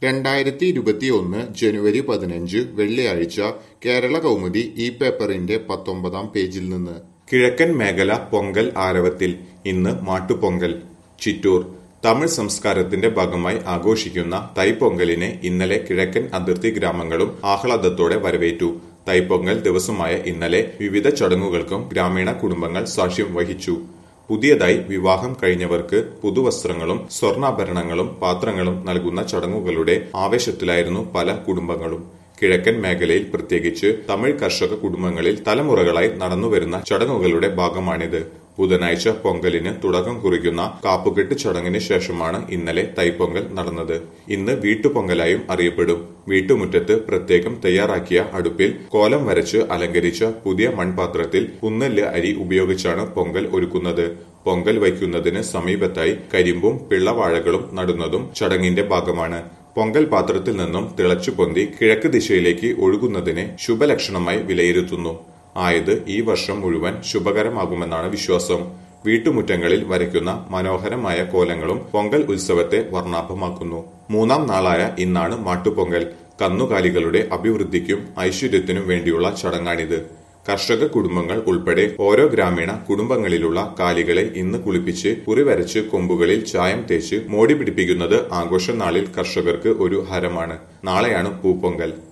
രണ്ടായിരത്തി ഇരുപത്തിയൊന്ന് ജനുവരി പതിനഞ്ച് വെള്ളിയാഴ്ച കേരള കൗമുദി ഈ പേപ്പറിന്റെ പത്തൊമ്പതാം പേജിൽ നിന്ന് കിഴക്കൻ മേഖല പൊങ്കൽ ആരവത്തിൽ ഇന്ന് മാട്ടുപൊങ്കൽ ചിറ്റൂർ തമിഴ് സംസ്കാരത്തിന്റെ ഭാഗമായി ആഘോഷിക്കുന്ന തൈപ്പൊങ്കലിനെ ഇന്നലെ കിഴക്കൻ അതിർത്തി ഗ്രാമങ്ങളും ആഹ്ലാദത്തോടെ വരവേറ്റു തൈപ്പൊങ്കൽ ദിവസമായ ഇന്നലെ വിവിധ ചടങ്ങുകൾക്കും ഗ്രാമീണ കുടുംബങ്ങൾ സാക്ഷ്യം വഹിച്ചു പുതിയതായി വിവാഹം കഴിഞ്ഞവർക്ക് പുതുവസ്ത്രങ്ങളും സ്വർണ്ണാഭരണങ്ങളും പാത്രങ്ങളും നൽകുന്ന ചടങ്ങുകളുടെ ആവേശത്തിലായിരുന്നു പല കുടുംബങ്ങളും കിഴക്കൻ മേഖലയിൽ പ്രത്യേകിച്ച് തമിഴ് കർഷക കുടുംബങ്ങളിൽ തലമുറകളായി നടന്നുവരുന്ന ചടങ്ങുകളുടെ ഭാഗമാണിത് ബുധനാഴ്ച പൊങ്കലിന് തുടക്കം കുറിക്കുന്ന കാപ്പുകെട്ട് ചടങ്ങിന് ശേഷമാണ് ഇന്നലെ തൈപ്പൊങ്കൽ നടന്നത് ഇന്ന് വീട്ടുപൊങ്കലായും അറിയപ്പെടും വീട്ടുമുറ്റത്ത് പ്രത്യേകം തയ്യാറാക്കിയ അടുപ്പിൽ കോലം വരച്ച് അലങ്കരിച്ച പുതിയ മൺപാത്രത്തിൽ ഉന്നല്ല് അരി ഉപയോഗിച്ചാണ് പൊങ്കൽ ഒരുക്കുന്നത് പൊങ്കൽ വയ്ക്കുന്നതിന് സമീപത്തായി കരിമ്പും പിള്ളവാഴകളും നടുന്നതും ചടങ്ങിന്റെ ഭാഗമാണ് പൊങ്കൽ പാത്രത്തിൽ നിന്നും തിളച്ചു പൊന്തി കിഴക്ക് ദിശയിലേക്ക് ഒഴുകുന്നതിനെ ശുഭലക്ഷണമായി വിലയിരുത്തുന്നു ആയത് ഈ വർഷം മുഴുവൻ ശുഭകരമാകുമെന്നാണ് വിശ്വാസം വീട്ടുമുറ്റങ്ങളിൽ വരയ്ക്കുന്ന മനോഹരമായ കോലങ്ങളും പൊങ്കൽ ഉത്സവത്തെ വർണ്ണാഭമാക്കുന്നു മൂന്നാം നാളായ ഇന്നാണ് മാട്ടുപൊങ്കൽ കന്നുകാലികളുടെ അഭിവൃദ്ധിക്കും ഐശ്വര്യത്തിനും വേണ്ടിയുള്ള ചടങ്ങാണിത് കർഷക കുടുംബങ്ങൾ ഉൾപ്പെടെ ഓരോ ഗ്രാമീണ കുടുംബങ്ങളിലുള്ള കാലികളെ ഇന്ന് കുളിപ്പിച്ച് കുറിവരച്ച് കൊമ്പുകളിൽ ചായം തേച്ച് മോടി പിടിപ്പിക്കുന്നത് ആഘോഷ നാളിൽ കർഷകർക്ക് ഒരു ഹരമാണ് നാളെയാണ് പൂപ്പൊങ്കൽ